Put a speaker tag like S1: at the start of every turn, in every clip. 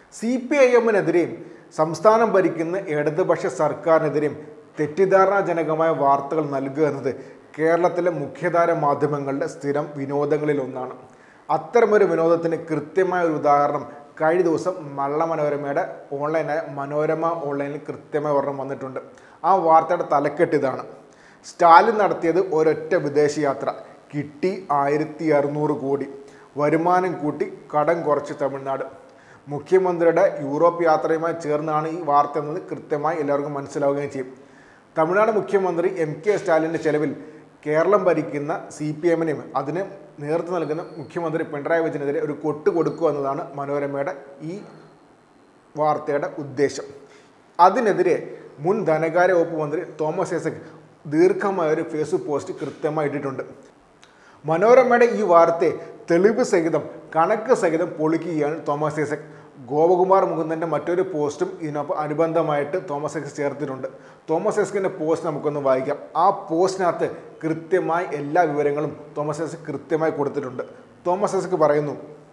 S1: C P I എമ്മിനെതിരെയും സംസ്ഥാനം ഭരിക്കുന്ന ഇടതുപക്ഷ സർക്കാരിനെതിരെയും തെറ്റിദ്ധാരണാജനകമായ വാർത്തകൾ നൽകുക എന്നത് കേരളത്തിലെ മുഖ്യധാര മാധ്യമങ്ങളുടെ സ്ഥിരം വിനോദങ്ങളിൽ ഒന്നാണ് അത്തരമൊരു വിനോദത്തിന് കൃത്യമായ ഒരു ഉദാഹരണം കഴിഞ്ഞ ദിവസം മള്ള മനോരമയുടെ ഓൺലൈനായ മനോരമ ഓൺലൈനിൽ കൃത്യമായ ഒരെണ്ണം വന്നിട്ടുണ്ട് ആ വാർത്തയുടെ തലക്കെട്ട് ഇതാണ് സ്റ്റാലിൻ നടത്തിയത് ഒരൊറ്റ വിദേശയാത്ര കിട്ടി ആയിരത്തി അറുന്നൂറ് കോടി വരുമാനം കൂട്ടി കടം കുറച്ച് തമിഴ്നാട് മുഖ്യമന്ത്രിയുടെ യൂറോപ്പ് യാത്രയുമായി ചേർന്നാണ് ഈ വാർത്ത എന്നത് കൃത്യമായി എല്ലാവർക്കും മനസ്സിലാവുകയും ചെയ്യും തമിഴ്നാട് മുഖ്യമന്ത്രി എം കെ സ്റ്റാലിൻ്റെ ചെലവിൽ കേരളം ഭരിക്കുന്ന സി പി എമ്മിനെയും അതിന് നേതൃത്വം നൽകുന്ന മുഖ്യമന്ത്രി പിണറായി വിജയനെതിരെ ഒരു കൊട്ട് കൊടുക്കുക എന്നതാണ് മനോരമയുടെ ഈ വാർത്തയുടെ ഉദ്ദേശം അതിനെതിരെ മുൻ ധനകാര്യ വകുപ്പ് മന്ത്രി തോമസ് ഐസക് ദീർഘമായ ഒരു ഫേസ്ബുക്ക് പോസ്റ്റ് കൃത്യമായി ഇട്ടിട്ടുണ്ട് മനോരമയുടെ ഈ വാർത്തയെ തെളിവ് സഹിതം കണക്ക് സഹിതം പൊളിക്കുകയാണ് തോമസ് ഐസക് ഗോപകുമാർ മുകുന്ദൻ്റെ മറ്റൊരു പോസ്റ്റും ഇതിനൊപ്പം അനുബന്ധമായിട്ട് തോമസ് ഐസക് ചേർത്തിട്ടുണ്ട് തോമസ് ഐസക്കിൻ്റെ പോസ്റ്റ് നമുക്കൊന്ന് വായിക്കാം ആ പോസ്റ്റിനകത്ത് കൃത്യമായി എല്ലാ വിവരങ്ങളും തോമസ് ഐസക് കൃത്യമായി കൊടുത്തിട്ടുണ്ട് തോമസ് ഐസക് പറയുന്നു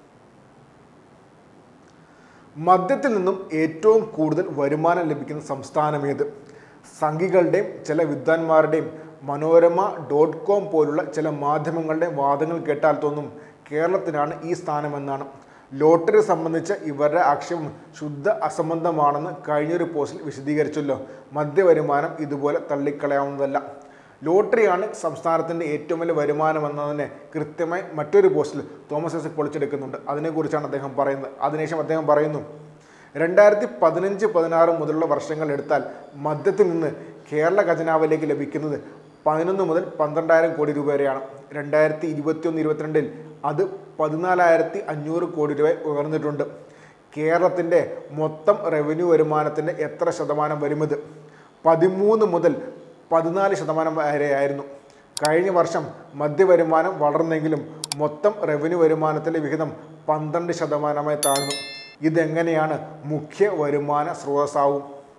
S1: മദ്യത്തിൽ നിന്നും ഏറ്റവും കൂടുതൽ വരുമാനം ലഭിക്കുന്ന സംസ്ഥാനമേത് സംഘികളുടെയും ചില വിദ്വാൻമാരുടെയും മനോരമ ഡോട്ട് കോം പോലുള്ള ചില മാധ്യമങ്ങളുടെയും വാദങ്ങൾ കേട്ടാൽ തോന്നും കേരളത്തിനാണ് ഈ സ്ഥാനമെന്നാണ് ലോട്ടറി സംബന്ധിച്ച ഇവരുടെ ആക്ഷേപം ശുദ്ധ അസംബന്ധമാണെന്ന് കഴിഞ്ഞൊരു പോസ്റ്റിൽ വിശദീകരിച്ചല്ലോ മദ്യവരുമാനം ഇതുപോലെ തള്ളിക്കളയാവുന്നതല്ല ലോട്ടറിയാണ് സംസ്ഥാനത്തിൻ്റെ ഏറ്റവും വലിയ വരുമാനം എന്നതിനെ കൃത്യമായി മറ്റൊരു പോസ്റ്റിൽ തോമസ് ഐസക് പൊളിച്ചെടുക്കുന്നുണ്ട് അതിനെക്കുറിച്ചാണ് അദ്ദേഹം പറയുന്നത് അതിനുശേഷം അദ്ദേഹം പറയുന്നു രണ്ടായിരത്തി പതിനഞ്ച് പതിനാറ് മുതലുള്ള വർഷങ്ങൾ എടുത്താൽ മദ്യത്തിൽ നിന്ന് കേരള ഖജനാവിലേക്ക് ലഭിക്കുന്നത് പതിനൊന്ന് മുതൽ പന്ത്രണ്ടായിരം കോടി രൂപ വരെയാണ് രണ്ടായിരത്തി ഇരുപത്തിയൊന്ന് ഇരുപത്തിരണ്ടിൽ അത് പതിനാലായിരത്തി അഞ്ഞൂറ് കോടി രൂപ ഉയർന്നിട്ടുണ്ട് കേരളത്തിൻ്റെ മൊത്തം റവന്യൂ വരുമാനത്തിൻ്റെ എത്ര ശതമാനം വരുന്നത് പതിമൂന്ന് മുതൽ പതിനാല് ശതമാനം വരെയായിരുന്നു കഴിഞ്ഞ വർഷം മദ്യവരുമാനം വളർന്നെങ്കിലും മൊത്തം റവന്യൂ വരുമാനത്തിലെ വിഹിതം പന്ത്രണ്ട് ശതമാനമായി താഴ്ന്നു ഇതെങ്ങനെയാണ് മുഖ്യ വരുമാന സ്രോതസ്സാവും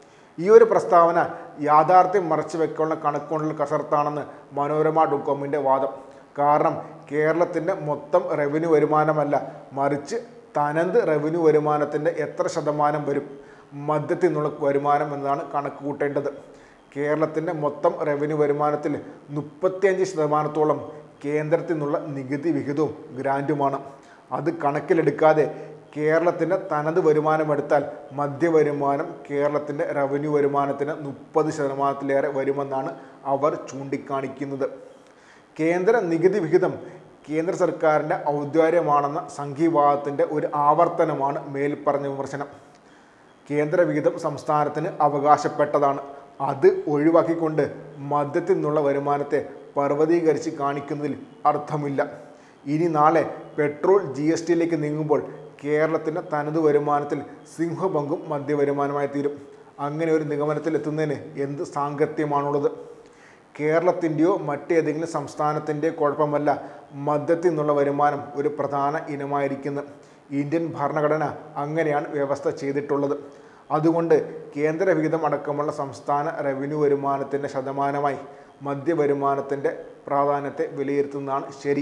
S1: ഈ ഒരു പ്രസ്താവന യാഥാർത്ഥ്യം മറച്ചു വെക്കാനുള്ള കണക്കുകൊണ്ടുള്ള കസർത്താണെന്ന് മനോരമ ഡോട്ട് കോമിൻ്റെ വാദം കാരണം കേരളത്തിൻ്റെ മൊത്തം റവന്യൂ വരുമാനമല്ല മറിച്ച് തനത് റവന്യൂ വരുമാനത്തിൻ്റെ എത്ര ശതമാനം വരും മദ്യത്തിൽ നിന്നുള്ള വരുമാനം എന്നതാണ് കണക്ക് കൂട്ടേണ്ടത് കേരളത്തിൻ്റെ മൊത്തം റവന്യൂ വരുമാനത്തിൽ മുപ്പത്തിയഞ്ച് ശതമാനത്തോളം കേന്ദ്രത്തിൽ നിന്നുള്ള നികുതി വിഹിതവും ഗ്രാൻറ്റുമാണ് അത് കണക്കിലെടുക്കാതെ കേരളത്തിൻ്റെ തനത് വരുമാനം എടുത്താൽ മധ്യവരുമാനം കേരളത്തിൻ്റെ റവന്യൂ വരുമാനത്തിന് മുപ്പത് ശതമാനത്തിലേറെ വരുമെന്നാണ് അവർ ചൂണ്ടിക്കാണിക്കുന്നത് കേന്ദ്ര നികുതി വിഹിതം കേന്ദ്ര സർക്കാരിൻ്റെ ഔദ്യോഗികമാണെന്ന സംഘീവാദത്തിൻ്റെ ഒരു ആവർത്തനമാണ് മേൽപ്പറഞ്ഞ വിമർശനം കേന്ദ്ര വിഹിതം സംസ്ഥാനത്തിന് അവകാശപ്പെട്ടതാണ് അത് ഒഴിവാക്കിക്കൊണ്ട് മദ്യത്തിൽ നിന്നുള്ള വരുമാനത്തെ പർവ്വതീകരിച്ച് കാണിക്കുന്നതിൽ അർത്ഥമില്ല ഇനി നാളെ പെട്രോൾ ജി എസ് ടിയിലേക്ക് നീങ്ങുമ്പോൾ കേരളത്തിൻ്റെ തനത് വരുമാനത്തിൽ സിംഹപങ്കും മദ്യവരുമാനമായി തീരും അങ്ങനെ ഒരു നിഗമനത്തിൽ എത്തുന്നതിന് എന്ത് സാങ്കത്യമാണുള്ളത് കേരളത്തിൻ്റെയോ മറ്റേതെങ്കിലും സംസ്ഥാനത്തിൻ്റെയോ കുഴപ്പമല്ല മദ്യത്തിൽ നിന്നുള്ള വരുമാനം ഒരു പ്രധാന ഇനമായിരിക്കുന്നത് ഇന്ത്യൻ ഭരണഘടന അങ്ങനെയാണ് വ്യവസ്ഥ ചെയ്തിട്ടുള്ളത് അതുകൊണ്ട് കേന്ദ്ര വിഹിതം അടക്കമുള്ള സംസ്ഥാന റവന്യൂ വരുമാനത്തിൻ്റെ ശതമാനമായി മദ്യവരുമാനത്തിൻ്റെ പ്രാധാന്യത്തെ വിലയിരുത്തുന്നതാണ് ശരി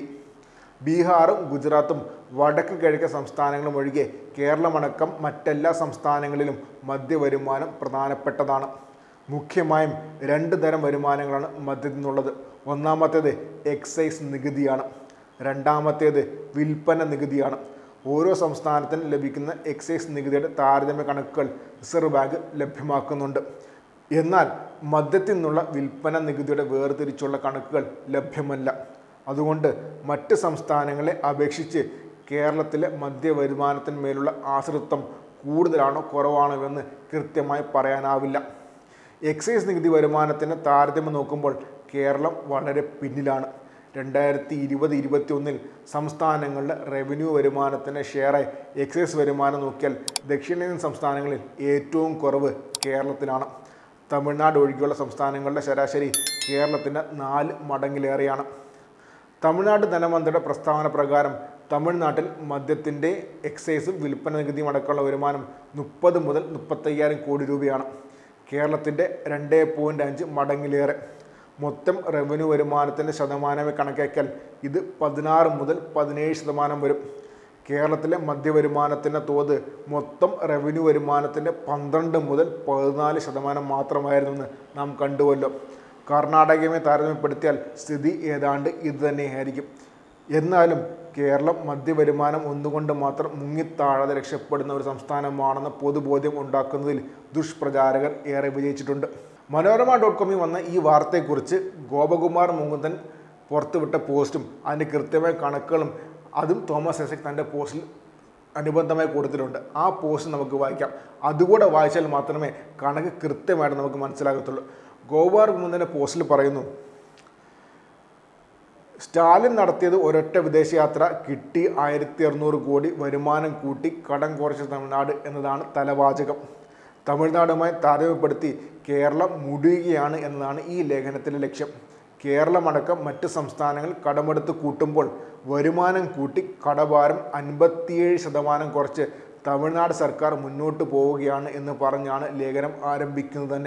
S1: ബീഹാറും ഗുജറാത്തും വടക്ക് കിഴക്കൻ സംസ്ഥാനങ്ങളും ഒഴികെ കേരളമടക്കം മറ്റെല്ലാ സംസ്ഥാനങ്ങളിലും മദ്യവരുമാനം പ്രധാനപ്പെട്ടതാണ് മുഖ്യമായും രണ്ട് തരം വരുമാനങ്ങളാണ് മദ്യത്തിൽ നിന്നുള്ളത് ഒന്നാമത്തേത് എക്സൈസ് നികുതിയാണ് രണ്ടാമത്തേത് വിൽപ്പന നികുതിയാണ് ഓരോ സംസ്ഥാനത്തിനും ലഭിക്കുന്ന എക്സൈസ് നികുതിയുടെ താരതമ്യ കണക്കുകൾ റിസർവ് ബാങ്ക് ലഭ്യമാക്കുന്നുണ്ട് എന്നാൽ മദ്യത്തിൽ നിന്നുള്ള വിൽപ്പന നികുതിയുടെ വേർതിരിച്ചുള്ള കണക്കുകൾ ലഭ്യമല്ല അതുകൊണ്ട് മറ്റ് സംസ്ഥാനങ്ങളെ അപേക്ഷിച്ച് കേരളത്തിലെ മദ്യ വരുമാനത്തിന്മേലുള്ള ആശ്രിത്വം കൂടുതലാണോ കുറവാണോ എന്ന് കൃത്യമായി പറയാനാവില്ല എക്സൈസ് നികുതി വരുമാനത്തിന് താരതമ്യം നോക്കുമ്പോൾ കേരളം വളരെ പിന്നിലാണ് രണ്ടായിരത്തി ഇരുപത് ഇരുപത്തി ഒന്നിൽ സംസ്ഥാനങ്ങളുടെ റവന്യൂ വരുമാനത്തിൻ്റെ ഷെയറായി എക്സൈസ് വരുമാനം നോക്കിയാൽ ദക്ഷിണേന്ത്യൻ സംസ്ഥാനങ്ങളിൽ ഏറ്റവും കുറവ് കേരളത്തിലാണ് തമിഴ്നാട് ഒഴികെയുള്ള സംസ്ഥാനങ്ങളുടെ ശരാശരി കേരളത്തിൻ്റെ നാല് മടങ്ങിലേറെയാണ് തമിഴ്നാട് ധനമന്ത്രിയുടെ പ്രസ്താവന പ്രകാരം തമിഴ്നാട്ടിൽ മദ്യത്തിൻ്റെ എക്സൈസും വിൽപ്പന നികുതിയും അടക്കമുള്ള വരുമാനം മുപ്പത് മുതൽ മുപ്പത്തയ്യായിരം കോടി രൂപയാണ് കേരളത്തിൻ്റെ രണ്ട് പോയിൻറ്റ് അഞ്ച് മടങ്ങിലേറെ മൊത്തം റവന്യൂ വരുമാനത്തിൻ്റെ ശതമാനമായി കണക്കാക്കിയാൽ ഇത് പതിനാറ് മുതൽ പതിനേഴ് ശതമാനം വരും കേരളത്തിലെ മദ്യവരുമാനത്തിൻ്റെ തോത് മൊത്തം റവന്യൂ വരുമാനത്തിൻ്റെ പന്ത്രണ്ട് മുതൽ പതിനാല് ശതമാനം മാത്രമായിരുന്നെന്ന് നാം കണ്ടുവല്ലോ കർണാടകയുമായി താരതമ്യപ്പെടുത്തിയാൽ സ്ഥിതി ഏതാണ്ട് ഇത് തന്നെയായിരിക്കും എന്നാലും കേരളം മദ്യവരുമാനം ഒന്നുകൊണ്ട് മാത്രം മുങ്ങിത്താഴാതെ രക്ഷപ്പെടുന്ന ഒരു സംസ്ഥാനമാണെന്ന പൊതുബോധ്യം ഉണ്ടാക്കുന്നതിൽ ദുഷ്പ്രചാരകർ ഏറെ വിജയിച്ചിട്ടുണ്ട് മനോരമ ഡോട്ട് കോമിൽ വന്ന ഈ വാർത്തയെക്കുറിച്ച് ഗോപകുമാർ മുകുന്ദൻ പുറത്തുവിട്ട പോസ്റ്റും അതിൻ്റെ കൃത്യമായ കണക്കുകളും അതും തോമസ് ഐസക് തൻ്റെ പോസ്റ്റിൽ അനുബന്ധമായി കൊടുത്തിട്ടുണ്ട് ആ പോസ്റ്റ് നമുക്ക് വായിക്കാം അതുകൂടെ വായിച്ചാൽ മാത്രമേ കണക്ക് കൃത്യമായിട്ട് നമുക്ക് മനസ്സിലാകത്തുള്ളൂ ഗോപാർ മുകുന്ദൻ്റെ പോസ്റ്റിൽ പറയുന്നു സ്റ്റാലിൻ നടത്തിയത് ഒരൊറ്റ വിദേശയാത്ര കിട്ടി ആയിരത്തി അറുന്നൂറ് കോടി വരുമാനം കൂട്ടി കടം കുറച്ച തമിഴ്നാട് എന്നതാണ് തലവാചകം തമിഴ്നാടുമായി താരതമ്യപ്പെടുത്തി കേരളം മുടിയുകയാണ് എന്നതാണ് ഈ ലേഖനത്തിൻ്റെ ലക്ഷ്യം കേരളമടക്കം മറ്റ് സംസ്ഥാനങ്ങൾ കടമെടുത്ത് കൂട്ടുമ്പോൾ വരുമാനം കൂട്ടി കടഭാരം അൻപത്തിയേഴ് ശതമാനം കുറച്ച് തമിഴ്നാട് സർക്കാർ മുന്നോട്ട് പോവുകയാണ് എന്ന് പറഞ്ഞാണ് ലേഖനം ആരംഭിക്കുന്നത് തന്നെ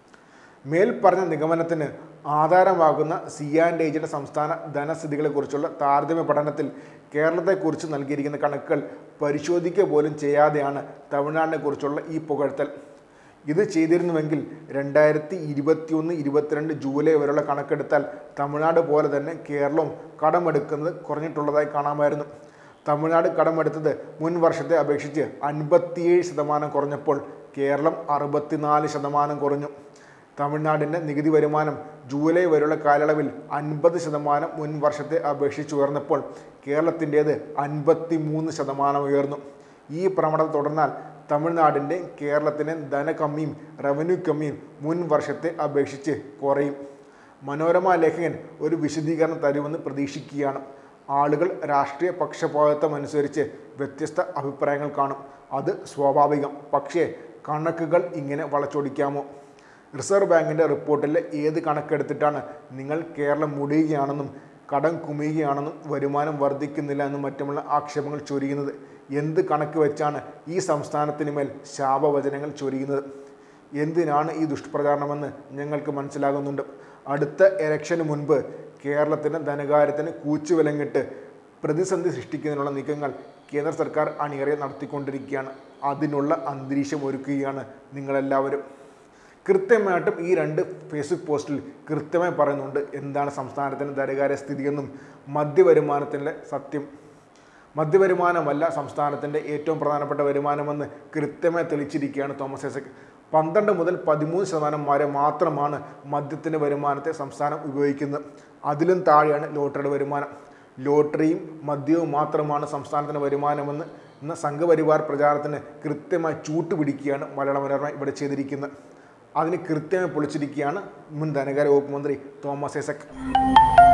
S1: മേൽ പറഞ്ഞ നിഗമനത്തിന് ആധാരമാകുന്ന സി ആൻഡ് ഏജിൻ്റെ സംസ്ഥാന ധനസ്ഥിതികളെക്കുറിച്ചുള്ള താരതമ്യ പഠനത്തിൽ കേരളത്തെക്കുറിച്ച് നൽകിയിരിക്കുന്ന കണക്കുകൾ പരിശോധിക്കുക പോലും ചെയ്യാതെയാണ് തമിഴ്നാടിനെക്കുറിച്ചുള്ള ഈ പുകഴ്ത്തൽ ഇത് ചെയ്തിരുന്നുവെങ്കിൽ രണ്ടായിരത്തി ഇരുപത്തിയൊന്ന് ഇരുപത്തിരണ്ട് ജൂലൈ വരെയുള്ള കണക്കെടുത്താൽ തമിഴ്നാട് പോലെ തന്നെ കേരളവും കടമെടുക്കുന്നത് കുറഞ്ഞിട്ടുള്ളതായി കാണാമായിരുന്നു തമിഴ്നാട് കടമെടുത്തത് മുൻ വർഷത്തെ അപേക്ഷിച്ച് അൻപത്തിയേഴ് ശതമാനം കുറഞ്ഞപ്പോൾ കേരളം അറുപത്തിനാല് ശതമാനം കുറഞ്ഞു തമിഴ്നാടിൻ്റെ നികുതി വരുമാനം ജൂലൈ വരെയുള്ള കാലയളവിൽ അൻപത് ശതമാനം മുൻ വർഷത്തെ അപേക്ഷിച്ച് ഉയർന്നപ്പോൾ കേരളത്തിൻ്റേത് അൻപത്തി മൂന്ന് ശതമാനം ഉയർന്നു ഈ പ്രവണത തുടർന്നാൽ തമിഴ്നാടിൻ്റെ കേരളത്തിൻ്റെ ധനകമ്മിയും റവന്യൂ കമ്മിയും മുൻ വർഷത്തെ അപേക്ഷിച്ച് കുറയും മനോരമ ലേഖകൻ ഒരു വിശദീകരണം തരുമെന്ന് പ്രതീക്ഷിക്കുകയാണ് ആളുകൾ രാഷ്ട്രീയ പക്ഷപാതിത്വം അനുസരിച്ച് വ്യത്യസ്ത അഭിപ്രായങ്ങൾ കാണും അത് സ്വാഭാവികം പക്ഷേ കണക്കുകൾ ഇങ്ങനെ വളച്ചൊടിക്കാമോ റിസർവ് ബാങ്കിൻ്റെ റിപ്പോർട്ടിലെ ഏത് കണക്കെടുത്തിട്ടാണ് നിങ്ങൾ കേരളം മുടിയുകയാണെന്നും കടം കുമിയുകയാണെന്നും വരുമാനം വർദ്ധിക്കുന്നില്ല എന്നും മറ്റുമുള്ള ആക്ഷേപങ്ങൾ ചൊരിയുന്നത് എന്ത് കണക്ക് വെച്ചാണ് ഈ സംസ്ഥാനത്തിന് മേൽ ശാപവചനങ്ങൾ ചൊരിയുന്നത് എന്തിനാണ് ഈ ദുഷ്പ്രചാരണമെന്ന് ഞങ്ങൾക്ക് മനസ്സിലാകുന്നുണ്ട് അടുത്ത ഇലക്ഷന് മുൻപ് കേരളത്തിൻ്റെ ധനകാര്യത്തിന് കൂച്ചുവിലങ്ങിട്ട് പ്രതിസന്ധി സൃഷ്ടിക്കുന്നതിനുള്ള നീക്കങ്ങൾ കേന്ദ്ര സർക്കാർ അണിയറെ നടത്തിക്കൊണ്ടിരിക്കുകയാണ് അതിനുള്ള അന്തരീക്ഷം ഒരുക്കുകയാണ് നിങ്ങളെല്ലാവരും കൃത്യമായിട്ടും ഈ രണ്ട് ഫേസ്ബുക്ക് പോസ്റ്റിൽ കൃത്യമായി പറയുന്നുണ്ട് എന്താണ് സംസ്ഥാനത്തിൻ്റെ ധനകാര്യ സ്ഥിതിയെന്നും മദ്യവരുമാനത്തിൻ്റെ സത്യം മദ്യവരുമാനമല്ല സംസ്ഥാനത്തിൻ്റെ ഏറ്റവും പ്രധാനപ്പെട്ട വരുമാനമെന്ന് കൃത്യമായി തെളിച്ചിരിക്കുകയാണ് തോമസ് ഐസക് പന്ത്രണ്ട് മുതൽ പതിമൂന്ന് ശതമാനം വരെ മാത്രമാണ് മദ്യത്തിൻ്റെ വരുമാനത്തെ സംസ്ഥാനം ഉപയോഗിക്കുന്നത് അതിലും താഴെയാണ് ലോട്ടറിയുടെ വരുമാനം ലോട്ടറിയും മദ്യവും മാത്രമാണ് സംസ്ഥാനത്തിൻ്റെ വരുമാനമെന്ന് എന്ന സംഘപരിവാർ പ്രചാരണത്തിന് കൃത്യമായി ചൂട്ടുപിടിക്കുകയാണ് മലയാള മനോരമ ഇവിടെ ചെയ്തിരിക്കുന്നത് അതിന് കൃത്യമായി പൊളിച്ചിരിക്കുകയാണ് മുൻ ധനകാര്യ വകുപ്പ് മന്ത്രി തോമസ് ഐസക്